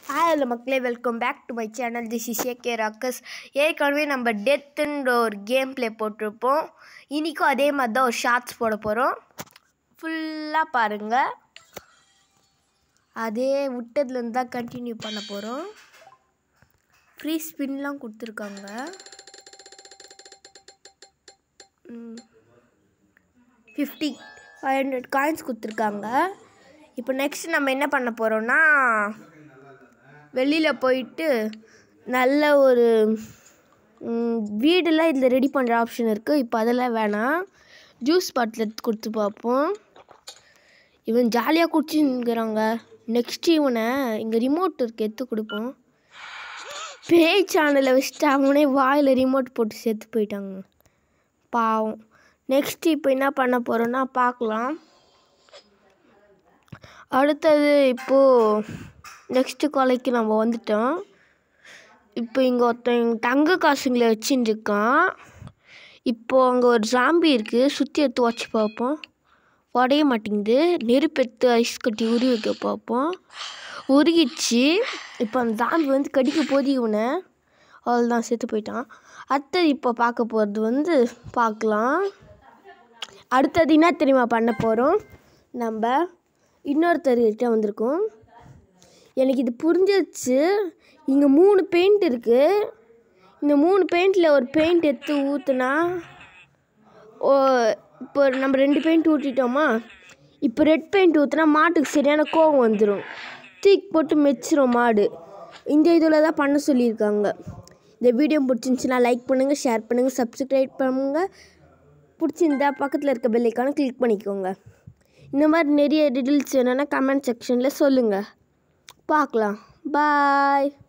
hi hello மக்களே welcome back to my channel this is AK rockers ஏற்கனவே நம்ம டெத்துன்ற ஒரு கேம் ப்ளே போட்டிருப்போம் இன்றைக்கும் அதே மாதிரி தான் ஒரு ஷார்ட்ஸ் போட போகிறோம் ஃபுல்லாக பாருங்கள் அதே விட்டதுலேருந்து தான் கண்டினியூ பண்ண போகிறோம் ஃப்ரீ ஸ்பின்லாம் கொடுத்துருக்காங்க ஃபிஃப்டி ஃபைவ் ஹண்ட்ரட் காயின்ஸ் கொடுத்துருக்காங்க இப்போ நெக்ஸ்ட் நம்ம என்ன பண்ண போகிறோம்னா வெளியில் போயிட்டு நல்ல ஒரு ம், வீடெல்லாம் இதில் ரெடி பண்ணுற ஆப்ஷன் இருக்குது இப்போ அதெல்லாம் வேணாம் ஜூஸ் பாட்டில் எடுத்து கொடுத்து பார்ப்போம் இவன் ஜாலியாக குடிச்சுங்கிறாங்க நெக்ஸ்ட் இவனை இங்கே ரிமோட் இருக்கு எடுத்து கொடுப்போம் பேய் சேனலை வச்சுட்டு அவனே வாயில் ரிமோட் போட்டு செத்து போயிட்டாங்க பாவம் நெக்ஸ்ட் இப்போ என்ன பண்ண போகிறோன்னா பார்க்கலாம் அடுத்தது இப்போது நெக்ஸ்ட்டு கொலைக்கு நம்ம வந்துட்டோம் இப்போ இங்கே ஒருத்தன் எங்க தங்க காசுங்களை வச்சுட்டு இருக்கான் இப்போது அங்கே ஒரு ஜாம்பி இருக்குது சுற்றி எடுத்து வச்சு பார்ப்போம் உடைய மாட்டேங்குது நெருப்பு எடுத்து ஐஸ் கட்டி உருவி வைக்க பார்ப்போம் உருகிச்சு இப்போ அந்த ஜாம்பி வந்து கடிக்க போது இவனை அவ்வளோதான் செத்து போயிட்டான் அடுத்தது இப்போ பார்க்க போகிறது வந்து பார்க்கலாம் அடுத்தது என்ன தெரியுமா பண்ண போகிறோம் நம்ம இன்னொருத்தர்கிட்ட வந்திருக்கோம் எனக்கு இது புரிஞ்சிருச்சு இங்கே மூணு பெயிண்ட் இருக்குது இந்த மூணு பெயிண்டில் ஒரு பெயிண்ட் எடுத்து ஊற்றுனா ஓ இப்போ நம்ம ரெண்டு பெயிண்ட் ஊற்றிட்டோமா இப்போ ரெட் பெயிண்ட் ஊற்றினா மாட்டுக்கு சரியான கோவம் வந்துடும் தூக்கி போட்டு மெச்சிரும் மாடு இந்த இதில் தான் பண்ண சொல்லியிருக்காங்க இந்த வீடியோ பிடிச்சிருந்துச்சுன்னா லைக் பண்ணுங்கள் ஷேர் பண்ணுங்கள் சப்ஸ்கிரைப் பண்ணுங்கள் பிடிச்சிருந்தா பக்கத்தில் இருக்க பெல்லைக்கான கிளிக் பண்ணிக்கோங்க இந்த மாதிரி நிறைய டீட்டெயில்ஸ் வேணும்னா கமெண்ட் செக்ஷனில் சொல்லுங்கள் பார்க்கலாம் பாய்